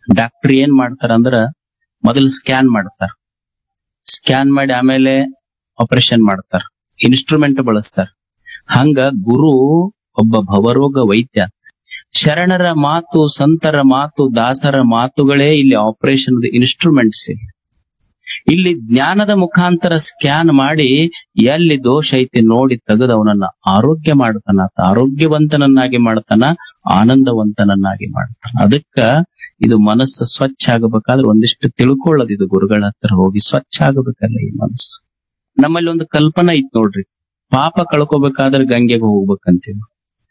Doctor ಏನ್ ಮಾಡ್ತಾರ ಅಂದ್ರ ಮೊದಲು ಸ್ಕ್ಯಾನ್ ಮಾಡ್ತಾರ ಸ್ಕ್ಯಾನ್ ಮಾಡಿ ಆಮೇಲೆ ಆಪರೇಷನ್ ಮಾಡ್ತಾರ ಇನ್ಸ್ಟ್ರೂಮೆಂಟ್ ಬಳಸ್ತಾರ ಹಂಗ ಗುರು ಒಬ್ಬ ಭವರೋಗ ವೈದ್ಯ ಶರಣರ ಮಾತು ಸಂತರ ಮಾತು ದಾಸರ ಮಾತುಗಳೇ ಇಲ್ಲಿ ಆಪರೇಷನ್ ಇನ್ಸ್ಟ್ರೂಮೆಂಟ್ಸ್ ಇಲ್ಲಿ ಇಲ್ಲಿ ಜ್ಞಾನದ ಮುಖಾಂತರ ಸ್ಕ್ಯಾನ್ ಮಾಡಿ ಎಲ್ಲಿ ದೋಷ ಐತಿ ನೋಡಿ ತೆಗೆದು ಅವನನ್ನ ಆರೋಗ್ಯ ಮಾಡ್ತಾನ ಆತ ಆರೋಗ್ಯವಂತನನ್ನಾಗಿ ಮಾಡ್ತಾನ ಆನಂದವಂತನನ್ನಾಗಿ ಮಾಡ್ತಾನ ಅದಕ್ಕ ಇದು ಮನಸ್ಸು ಸ್ವಚ್ಛ ಆಗಬೇಕಾದ್ರೆ ಒಂದಿಷ್ಟು ತಿಳ್ಕೊಳ್ಳೋದು ಇದು ಗುರುಗಳ ಹತ್ರ ಹೋಗಿ ಸ್ವಚ್ಛ ಆಗಬೇಕಲ್ಲ ಈ ಮನಸ್ಸು ನಮ್ಮಲ್ಲಿ ಒಂದು ಕಲ್ಪನಾ ಐತ್ ನೋಡ್ರಿ ಪಾಪ ಕಳ್ಕೊಬೇಕಾದ್ರೆ ಗಂಗೆಗೆ ಹೋಗ್ಬೇಕಂತೀವಿ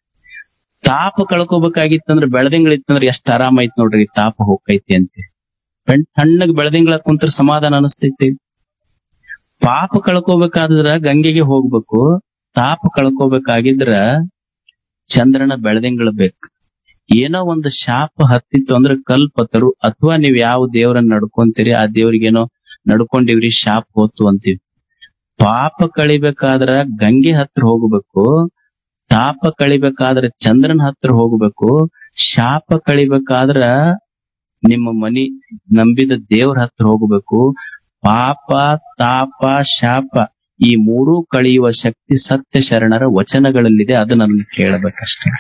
ತಾಪ ಕಳ್ಕೊಬೇಕಾಗಿತ್ತಂದ್ರೆ ಬೆಳದಿಂಗಳಿತ್ತಂದ್ರೆ ಎಷ್ಟ್ ಆರಾಮ ಐತ್ ನೋಡ್ರಿ ತಾಪ ಹೋಗ್ತೈತಿ ಅಂತೆ ಬೆಳ್ ತಣ್ಣಗ್ ಬೆಳದಿಂಗಳ ಕುಂತ್ರ ಸಮಾಧಾನ ಅನಿಸ್ತೈತಿ ಪಾಪ ಕಳ್ಕೊಬೇಕಾದ್ರ ಗಂಗೆಗೆ ಹೋಗ್ಬೇಕು ತಾಪ ಕಳ್ಕೊಬೇಕಾಗಿದ್ರ ಚಂದ್ರನ ಬೆಳದಿಂಗಳ ಬೇಕು ಏನೋ ಒಂದು ಶಾಪ ಹತ್ತಿತ್ತು ಅಂದ್ರೆ ಕಲ್ಪತರು ಅಥವಾ ನೀವ್ ಯಾವ ದೇವರನ್ನ ನಡ್ಕೊಂತೀರಿ ಆ ದೇವ್ರಿಗೇನೋ ನಡ್ಕೊಂಡಿವ್ರಿ ಶಾಪ ಹೋತು ಅಂತೀವಿ ಪಾಪ ಕಳಿಬೇಕಾದ್ರ ಗಂಗೆ ಹತ್ರ ಹೋಗ್ಬೇಕು ತಾಪ ಕಳಿಬೇಕಾದ್ರ ಚಂದ್ರನ ಹತ್ರ ಹೋಗ್ಬೇಕು ಶಾಪ ಕಳಿಬೇಕಾದ್ರ ನಿಮ್ಮ ಮನಿ ನಂಬಿದ ದೇವ್ರ ಹತ್ರ ಹೋಗ್ಬೇಕು ಪಾಪ ತಾಪ ಶಾಪ ಈ ಮೂರೂ ಕಳೆಯುವ ಶಕ್ತಿ ಸತ್ಯ ಶರಣರ ವಚನಗಳಲ್ಲಿದೆ ಅದನ್ನ ಕೇಳಬೇಕಷ್ಟೇ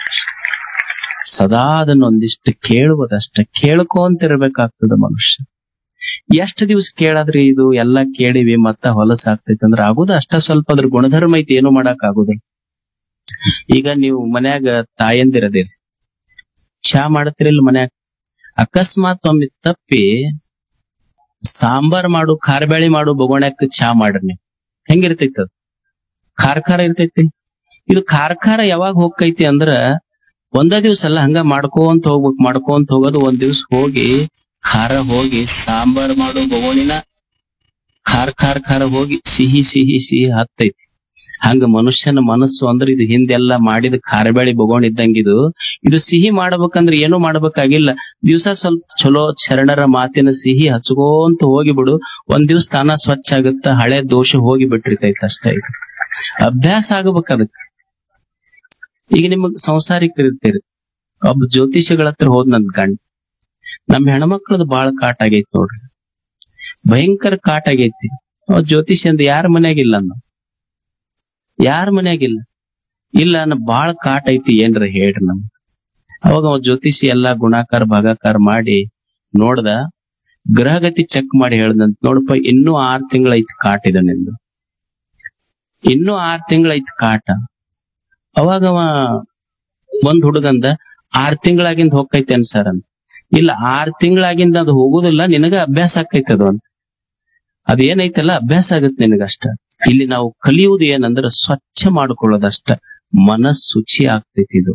ಸದಾ ಅದನ್ನ ಒಂದಿಷ್ಟು ಕೇಳುವುದಷ್ಟ ಕೇಳ್ಕೊಂತಿರ್ಬೇಕಾಗ್ತದ ಮನುಷ್ಯ ಎಷ್ಟು ದಿವಸ ಕೇಳಾದ್ರಿ ಇದು ಎಲ್ಲ ಕೇಳಿವಿ ಮತ್ತ ಹೊಲಸಾಗ್ತೈತಿ ಅಂದ್ರ ಆಗುದ ಅಷ್ಟ ಸ್ವಲ್ಪ ಅದ್ರ ಗುಣಧರ್ಮ ಐತಿ ಏನು ಮಾಡಕ್ ಆಗುದಿಲ್ಲ ಈಗ ನೀವು ಮನ್ಯಾಗ ತಾಯಂದಿರದಿರಿ ಚಾ ಮಾಡತಿರಿಲ್ಲ ಮನ್ಯಾಗ ಅಕಸ್ಮಾತ್ ಒಮ್ಮೆ ತಪ್ಪಿ ಸಾಂಬಾರ್ ಮಾಡು ಖಾರಬ್ಯಾಳಿ ಮಾಡು ಬಗೋಣ್ಯಾಕ ಚಾ ಮಾಡ್ರಿ ನೀವು ಹೆಂಗಿರ್ತೈತಿ ಅದು ಖಾರ ಖಾರ ಇರ್ತೈತಿ ಇದು ಖಾರ ಖಾರ ಯಾವಾಗ ಹೋಗ್ತೈತಿ ಅಂದ್ರ ಒಂದ ದಿವ್ಸ ಅಲ್ಲ ಹಂಗ ಮಾಡ್ಕೊಂತ ಹೋಗ್ಬೇಕು ಮಾಡ್ಕೊಂತ ಹೋಗೋದು ಒಂದ್ ದಿವ್ಸ ಹೋಗಿ ಖಾರ ಹೋಗಿ ಸಾಂಬಾರ್ ಮಾಡು ಬಗೋಣಿನ ಖಾರ ಖಾರ ಖಾರ ಹೋಗಿ ಸಿಹಿ ಸಿಹಿ ಸಿಹಿ ಹತ್ತೈತಿ ಹಂಗ ಮನುಷ್ಯನ ಮನಸ್ಸು ಅಂದ್ರೆ ಇದು ಹಿಂದೆಲ್ಲ ಮಾಡಿದ ಖಾರಬ್ಯಾಳಿ ಬಗೋಣಿದ್ದಂಗಿದು ಇದು ಸಿಹಿ ಮಾಡ್ಬೇಕಂದ್ರೆ ಏನು ಮಾಡ್ಬೇಕಾಗಿಲ್ಲ ದಿವ್ಸ ಸ್ವಲ್ಪ ಚಲೋ ಶರಣರ ಮಾತಿನ ಸಿಹಿ ಹಚ್ಕೋಂತ ಹೋಗಿ ಬಿಡು ಒಂದ್ ದಿವ್ಸ ತಾನ ಸ್ವಚ್ಛ ಆಗುತ್ತ ಹಳೆ ದೋಷ ಹೋಗಿ ಬಿಟ್ಟಿರ್ತೈತೆ ಅಷ್ಟೇ ಇದು ಅಭ್ಯಾಸ ಆಗ್ಬೇಕು ಅದಕ್ಕೆ ಈಗ ನಿಮಗ್ ಸಂಸಾರಿಕರಿರ್ತೀರಿ ಒಬ್ಬ ಜ್ಯೋತಿಷಿಗಳ ಹತ್ರ ಹೋದ್ ನನ್ ಗಂಡ ನಮ್ ಹೆಣ್ಮಕ್ಳದ್ ಬಾಳ ಕಾಟ ಆಗೈತಿ ನೋಡ್ರಿ ಭಯಂಕರ ಕಾಟ ಆಗೈತಿ ಅವ್ ಜ್ಯೋತಿಷಿ ಅಂದ ಯಾರ ಮನ್ಯಾಗಿಲ್ಲ ಅನ್ನ ಯಾರ ಮನ್ಯಾಗಿಲ್ಲ ಇಲ್ಲ ಅನ್ನ ಬಾಳ ಕಾಟ ಐತಿ ಏನ್ರ ಹೇಳ್ರಿ ನಮ್ ಅವಾಗ ಅವ ಜ್ಯೋತಿಷಿ ಎಲ್ಲಾ ಗುಣಾಕಾರ ಭಾಗಾಕಾರ ಮಾಡಿ ನೋಡ್ದ ಗ್ರಹಗತಿ ಚೆಕ್ ಮಾಡಿ ಹೇಳ್ದಂತ ನೋಡಪ್ಪ ಇನ್ನೂ ಆರ್ ತಿಂಗಳ ಐತಿ ಕಾಟ ಇದೆ ನಿಂದು ಇನ್ನೂ ಆರ್ ತಿಂಗಳ ಐತಿ ಕಾಟ ಅವಾಗ ಅವ ಒಂದ್ ಹುಡುಗಂದ ಆರ್ ತಿಂಗಳಾಗಿಂದ ಹೋಗ್ತೈತೆ ಅನ್ಸರ್ ಅಂತ ಇಲ್ಲ ಆರ್ ತಿಂಗಳಾಗಿಂದ ಅದು ಹೋಗುದಿಲ್ಲ ನಿನಗ ಅಭ್ಯಾಸ ಆಕೈತೆ ಅದು ಅಂತ ಅದೇನೈತಲ್ಲ ಅಭ್ಯಾಸ ಆಗತ್ತೆ ನಿನಗಷ್ಟ ಇಲ್ಲಿ ನಾವು ಕಲಿಯುವುದು ಏನಂದ್ರ ಸ್ವಚ್ಛ ಮಾಡ್ಕೊಳ್ಳೋದಷ್ಟ ಮನಸ್ ಶುಚಿ ಆಗ್ತೈತಿ ಇದು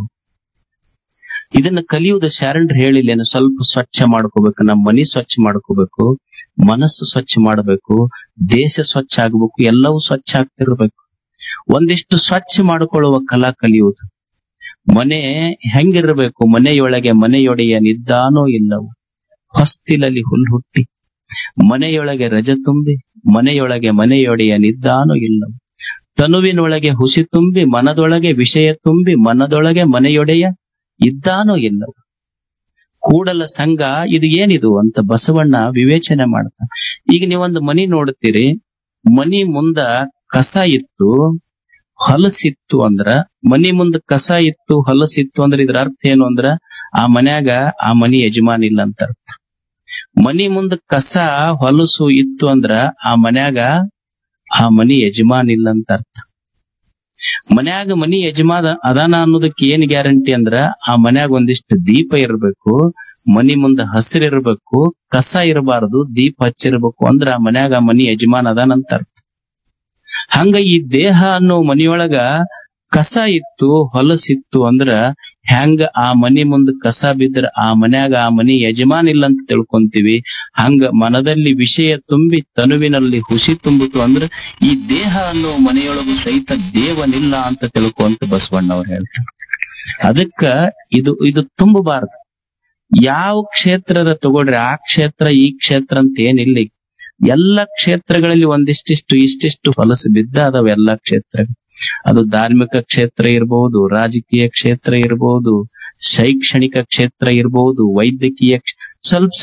ಇದನ್ನ ಕಲಿಯುವುದು ಶರಣರು ಹೇಳಿಲ್ಲೇನು ಸ್ವಲ್ಪ ಸ್ವಚ್ಛ ಮಾಡ್ಕೋಬೇಕು ನಮ್ಮ ಮನಿ ಸ್ವಚ್ಛ ಮಾಡ್ಕೋಬೇಕು ಮನಸ್ಸು ಸ್ವಚ್ಛ ಮಾಡಬೇಕು ದೇಶ ಸ್ವಚ್ಛ ಆಗ್ಬೇಕು ಎಲ್ಲವೂ ಸ್ವಚ್ಛ ಆಗ್ತಿರ್ಬೇಕು ಒಂದಿಷ್ಟು ಸ್ವಚ್ಛ ಮಾಡಿಕೊಳ್ಳುವ ಕಲಾ ಕಲಿಯುವುದು ಮನೆ ಹೆಂಗಿರ್ಬೇಕು ಮನೆಯೊಳಗೆ ಮನೆಯೊಡೆಯ ನಿದ್ದಾನೋ ಇಲ್ಲವೋ ಹೊಸ್ತಿಲಲ್ಲಿ ಹುಲ್ ಹುಟ್ಟಿ ಮನೆಯೊಳಗೆ ರಜ ತುಂಬಿ ಮನೆಯೊಳಗೆ ಮನೆಯೊಡೆಯ ನಿದ್ದಾನೋ ಇಲ್ಲವೋ ತನುವಿನೊಳಗೆ ಹುಸಿ ತುಂಬಿ ಮನದೊಳಗೆ ವಿಷಯ ತುಂಬಿ ಮನದೊಳಗೆ ಮನೆಯೊಡೆಯ ಇದ್ದಾನೋ ಇಲ್ಲವೋ ಕೂಡಲ ಸಂಘ ಇದು ಏನಿದು ಅಂತ ಬಸವಣ್ಣ ವಿವೇಚನೆ ಮಾಡ್ತಾನೆ ಈಗ ನೀವೊಂದು ಮನಿ ನೋಡ್ತೀರಿ ಮನಿ ಮುಂದ ಕಸ ಇತ್ತು ಹೊಲಸಿತ್ತು ಅಂದ್ರ ಮನಿ ಮುಂದ ಕಸ ಇತ್ತು ಹೊಲಸಿತ್ತು ಅಂದ್ರ ಇದ್ರ ಅರ್ಥ ಏನು ಅಂದ್ರ ಆ ಮನ್ಯಾಗ ಆ ಮನಿ ಯಜಮಾನ್ ಇಲ್ಲ ಅಂತ ಅರ್ಥ ಮನಿ ಮುಂದ ಕಸ ಹೊಲಸು ಇತ್ತು ಅಂದ್ರ ಆ ಮನ್ಯಾಗ ಆ ಮನಿ ಯಜಮಾನ್ ಇಲ್ಲ ಅಂತ ಅರ್ಥ ಮನ್ಯಾಗ ಮನಿ ಯಜಮಾನ ಅದಾನ ಅನ್ನೋದಕ್ಕೆ ಏನ್ ಗ್ಯಾರಂಟಿ ಅಂದ್ರ ಆ ಮನ್ಯಾಗ ಒಂದಿಷ್ಟು ದೀಪ ಇರಬೇಕು ಮನಿ ಮುಂದ ಹಸಿರಿರ್ಬೇಕು ಕಸ ಇರಬಾರದು ದೀಪ ಹಚ್ಚಿರ್ಬೇಕು ಅಂದ್ರ ಆ ಮನ್ಯಾಗ ಆ ಮನಿ ಯಜಮಾನ್ ಅದಾನಂತ ಅರ್ಥ ಹಂಗ ಈ ದೇಹ ಅನ್ನೋ ಮನಿಯೊಳಗ ಕಸ ಇತ್ತು ಹೊಲಸಿತ್ತು ಅಂದ್ರ ಹೆಂಗ ಆ ಮನಿ ಮುಂದ ಕಸ ಬಿದ್ರ ಆ ಮನ್ಯಾಗ ಆ ಮನಿ ಯಜಮಾನ್ ಇಲ್ಲ ಅಂತ ತಿಳ್ಕೊಂತೀವಿ ಹಂಗ ಮನದಲ್ಲಿ ವಿಷಯ ತುಂಬಿ ತನುವಿನಲ್ಲಿ ಹುಸಿ ತುಂಬಿತು ಅಂದ್ರ ಈ ದೇಹ ಅನ್ನೋ ಮನೆಯೊಳಗು ಸಹಿತ ದೇವನಿಲ್ಲ ಅಂತ ತಿಳ್ಕೊಂತ ಬಸವಣ್ಣವ್ರು ಹೇಳ್ತಾರೆ ಅದಕ್ಕ ಇದು ಇದು ತುಂಬಬಾರದು ಯಾವ ಕ್ಷೇತ್ರದ ತಗೊಳ್ರಿ ಆ ಕ್ಷೇತ್ರ ಈ ಕ್ಷೇತ್ರ ಅಂತ ಏನಿಲ್ಲ ಈಗ. ಎಲ್ಲ ಕ್ಷೇತ್ರಗಳಲ್ಲಿ ಒಂದಿಷ್ಟಿಷ್ಟು ಇಷ್ಟಿಷ್ಟು ಹೊಲಸು ಬಿದ್ದ ಅದಾವ ಎಲ್ಲಾ ಕ್ಷೇತ್ರ ಅದು ಧಾರ್ಮಿಕ ಕ್ಷೇತ್ರ ಇರಬಹುದು ರಾಜಕೀಯ ಕ್ಷೇತ್ರ ಇರಬಹುದು ಶೈಕ್ಷಣಿಕ ಕ್ಷೇತ್ರ ಇರಬಹುದು ವೈದ್ಯಕೀಯ ಕ್ಷ- ಸ್ವಲ್ಪ